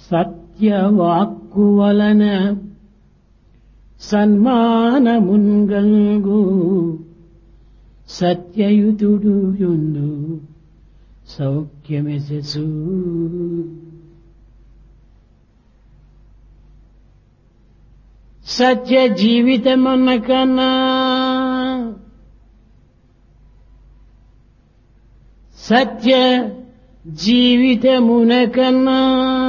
సత్యవాక్కు వలన సన్మానమున్గల్గు సత్యయుతుడు యుండు సౌఖ్యమెసెసు సత్య జీవితమున్న కన్నా సత్య జీవితమున కన్నా